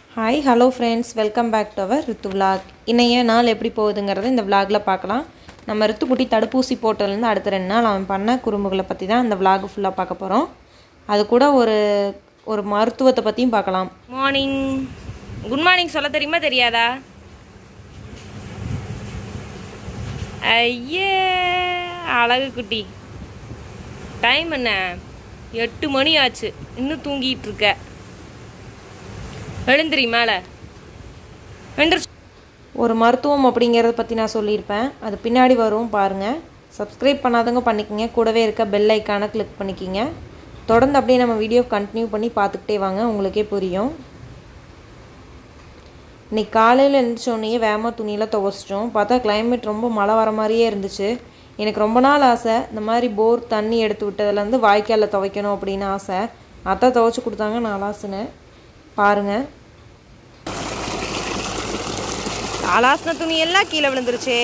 Hi hello friends welcome back to our Rithu vlog இன்றைய நாள் எப்படி போகுதுங்கிறத இந்த விலாகில் பார்க்கலாம் நம்ம ரித்துக்குட்டி தடுப்பூசி போட்டதுலேருந்து அடுத்த ரெண்டு நாள் அவன் பண்ண குறும்புகளை பற்றி தான் இந்த விலாக் ஃபுல்லாக பார்க்க போகிறோம் அது கூட ஒரு ஒரு மருத்துவத்தை பற்றியும் பார்க்கலாம் மார்னிங் குட் மார்னிங் சொல்ல தெரியுமா தெரியாதா ஐயே அழகு குட்டி டைம் என்ன எட்டு மணி ஆச்சு இன்னும் தூங்கிட்டு இருக்க எழுந்திரி மேலே எழுந்திரிச்சு ஒரு மருத்துவம் அப்படிங்கிறத பற்றி நான் சொல்லியிருப்பேன் அது பின்னாடி வரும் பாருங்கள் சப்ஸ்கிரைப் பண்ணாதவங்க பண்ணிக்கங்க கூடவே இருக்க பெல் ஐக்கானை கிளிக் பண்ணிக்கிங்க தொடர்ந்து அப்படியே நம்ம வீடியோ கண்டினியூ பண்ணி பார்த்துக்கிட்டே வாங்க உங்களுக்கே புரியும் இன்னைக்கு காலையில் எழுந்திரிச்சோடனே வேகமாக துணியெல்லாம் துவைச்சிட்டோம் பார்த்தா கிளைமேட் ரொம்ப மழை வர மாதிரியே இருந்துச்சு எனக்கு ரொம்ப நாள் ஆசை இந்த மாதிரி போர் தண்ணி எடுத்து விட்டதுலேருந்து வாய்க்காலில் துவைக்கணும் அப்படின்னு ஆசை அத்தை துவைச்சி கொடுத்தாங்க நான் அலாசுனேன் பாருங்கள் அலாசின துணி எல்லாம் கீழே விழுந்துருச்சே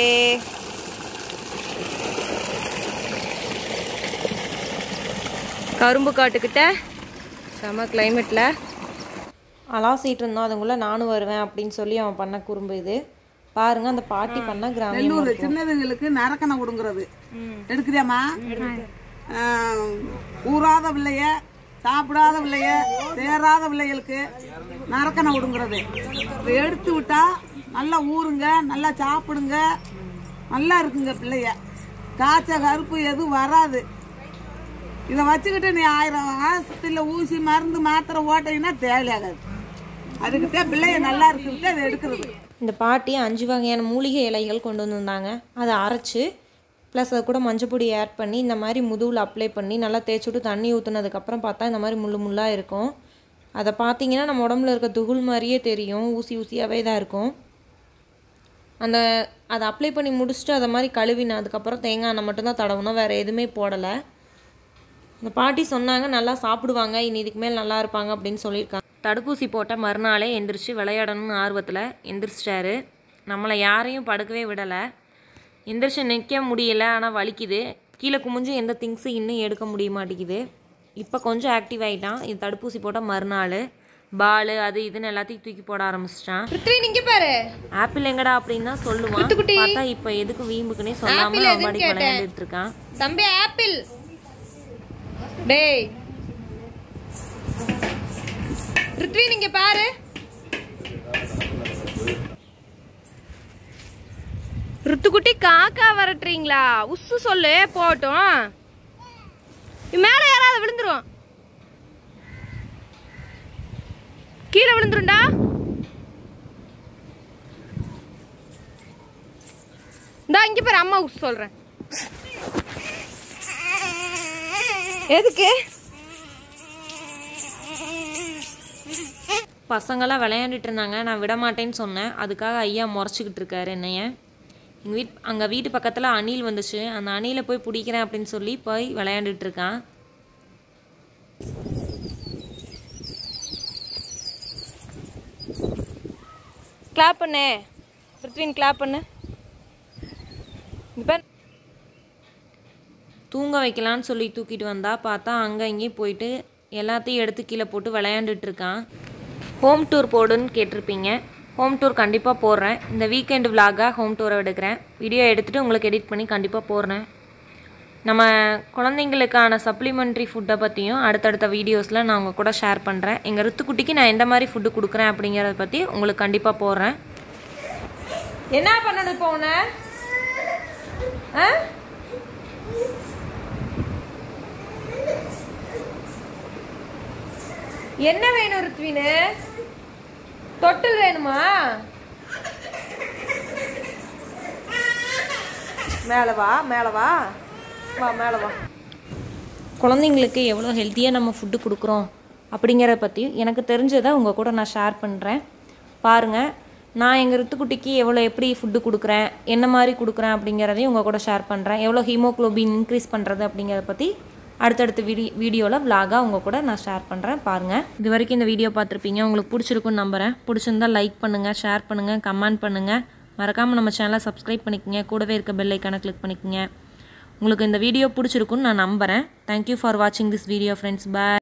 கரும்பு காட்டுக்கிட்ட செம கிளைமேட்டில் அலாசிட்டு இருந்தோம் அதுக்குள்ளே நானும் வருவேன் அப்படின்னு சொல்லி அவன் பண்ண குறும்பு இது பாருங்க அந்த பாட்டி பண்ண கிராமியம் நெல்லூர் சின்னதுங்களுக்கு நரக்கணை கொடுங்கிறது எடுக்கிறியாம்மா ஆஹ், ஊறாத பிள்ளைய சாப்பிடாத பிள்ளைய தேராத பிள்ளைகளுக்கு நரக்கணை கொடுங்கிறது இதை எடுத்து விட்டா நல்லா ஊறுங்க நல்லா சாப்பிடுங்க நல்லா இருக்குங்க பிள்ளைய காய்ச்ச கருப்பு எதுவும் வராது இதை வச்சுக்கிட்டு நீ ஆயிரம் ஆஸ்பத்திரியில் ஊசி மருந்து மாத்திரை ஓட்டிங்கன்னா தேவையாகாது அதுக்குத்தான் பிள்ளைய நல்லா இருக்குதுக்கு அதை எடுக்கிறது இந்த பாட்டி அஞ்சு வகையான மூலிகை இலைகள் கொண்டு வந்திருந்தாங்க அதை அரைச்சு ப்ளஸ் அது கூட மஞ்சப்பொடி ஆட் பண்ணி இந்த மாதிரி முதுகில் அப்ளை பண்ணி நல்லா தேய்ச்சி விட்டு தண்ணி ஊற்றுனதுக்கப்புறம் பார்த்தா இந்த மாதிரி முள்ளு முள்ளாக இருக்கும் அதை பார்த்தீங்கன்னா நம்ம உடம்புல இருக்க துகுள் மாதிரியே தெரியும் ஊசி ஊசியாகவே தான் இருக்கும் அந்த அதை அப்ளை பண்ணி முடிச்சுட்டு அதை மாதிரி கழுவின அதுக்கப்புறம் தேங்காய் எண்ணெய் மட்டும்தான் தடவணும் வேறு எதுவுமே போடலை இந்த பாட்டி சொன்னாங்க நல்லா சாப்பிடுவாங்க இனி இதுக்கு மேல் நல்லா இருப்பாங்க அப்படின்னு சொல்லியிருக்காங்க தடுப்பூசி போட்ட மறுநாளே எந்திரிச்சு விளையாடணும்னு ஆர்வத்தில் எந்திரிச்சிட்டாரு நம்மளை யாரையும் படுக்கவே விடலை எந்திரிச்சு நிற்க முடியல ஆனால் வலிக்குது கீழே குமிஞ்சு எந்த திங்ஸும் இன்னும் எடுக்க முடிய மாட்டேங்குது இப்போ கொஞ்சம் ஆக்டிவ் ஆகிட்டான் இது தடுப்பூசி போட்ட மறுநாள் பால் அது இதுன்னு எல்லாத்தையும் தூக்கி போட ஆரம்பிச்சிட்டான் பிருத்வி நீங்க பாரு ஆப்பிள் எங்கடா அப்படின்னு தான் சொல்லுவான் பார்த்தா இப்போ எதுக்கு வீம்புக்குன்னே சொல்லாம அவன் பாடி விளையாண்டுட்டு இருக்கான் தம்பி ஆப்பிள் டேய் ரித்வி நீங்க பாரு ரித்துக்குட்டி காக்கா வரட்டுறீங்களா உசு சொல்லு போகட்டும் இது மேல யாராவது விழுந்துரும் கீழே விழுந்துருண்டா இந்தா இங்க பாரு அம்மா உசு சொல்றேன் எதுக்கு பசங்களாம் விளையாண்டுட்டு இருந்தாங்க நான் விட மாட்டேன்னு சொன்னேன் அதுக்காக ஐயா முறைச்சிக்கிட்டு இருக்காரு என்னைய எங்கள் வீட் அங்கே வீட்டு பக்கத்தில் அணில் வந்துச்சு அந்த அணிலை போய் பிடிக்கிறேன் அப்படின்னு சொல்லி போய் விளையாண்டுட்டு இருக்கான் கிளாப் பண்ணு பிருத்வின் கிளாப் பண்ணு இங்க பாரு. தூங்க வைக்கலான்னு சொல்லி தூக்கிட்டு வந்தா பார்த்தா அங்கே இங்கேயும் போயிட்டு எல்லாத்தையும் எடுத்து கீழே போட்டு விளையாண்டுட்டு இருக்கான் ஹோம் டூர் போடுன்னு கேட்டிருப்பீங்க ஹோம் டூர் கண்டிப்பாக போடுறேன் இந்த வீக்கெண்டு விலாகாக ஹோம் டூரை எடுக்கிறேன் வீடியோ எடுத்துகிட்டு உங்களுக்கு எடிட் பண்ணி கண்டிப்பாக போடுறேன் நம்ம குழந்தைங்களுக்கான சப்ளிமெண்ட்ரி ஃபுட்டை பற்றியும் அடுத்தடுத்த வீடியோஸில் நான் உங்கள் கூட ஷேர் பண்ணுறேன் எங்கள் ரித்துக்குட்டிக்கு நான் எந்த மாதிரி ஃபுட்டு கொடுக்குறேன் அப்படிங்கிறத பற்றி உங்களுக்கு கண்டிப்பாக போடுறேன் என்ன பண்ணணும் இப்போ உன்னை ஆ? என்ன வேணும் ருத்வினு தொட்டில் வேணுமா மேல வா மேல வா வா மேல வா குழந்தைங்களுக்கு எவ்வளோ ஹெல்த்தியாக நம்ம ஃபுட்டு கொடுக்குறோம் அப்படிங்கிறத பற்றி எனக்கு தெரிஞ்சதை உங்கள் கூட நான் ஷேர் பண்ணுறேன் பாருங்கள் நான் எங்கள் ரித்துக்குட்டிக்கு எவ்வளோ எப்படி ஃபுட்டு கொடுக்குறேன் என்ன மாதிரி கொடுக்குறேன் அப்படிங்கிறதையும் உங்கள் கூட ஷேர் பண்ணுறேன் எவ்வளோ ஹீமோக்ளோபின் இன்க்ரீஸ் பண்ணுறது அப்படிங்கிறத பற்றி அடுத்தடுத்த வீடி வீடியோவில் vlog-ஆ உங்கள் கூட நான் ஷேர் பண்ணுறேன் பாருங்கள் இது வரைக்கும் இந்த வீடியோ பார்த்துருப்பீங்க உங்களுக்கு பிடிச்சிருக்குன்னு நம்புகிறேன் பிடிச்சிருந்தா லைக் பண்ணுங்கள் ஷேர் பண்ணுங்கள் கமெண்ட் பண்ணுங்கள் மறக்காமல் நம்ம சேனலை சப்ஸ்கிரைப் பண்ணிக்கங்க கூடவே இருக்க பெல் ஐக்கானை கிளிக் பண்ணிக்கங்க உங்களுக்கு இந்த வீடியோ பிடிச்சிருக்குன்னு நான் நம்புகிறேன் தேங்க்யூ ஃபார் வாட்சிங் திஸ் வீடியோ ஃப்ரெண்ட்ஸ் பாய்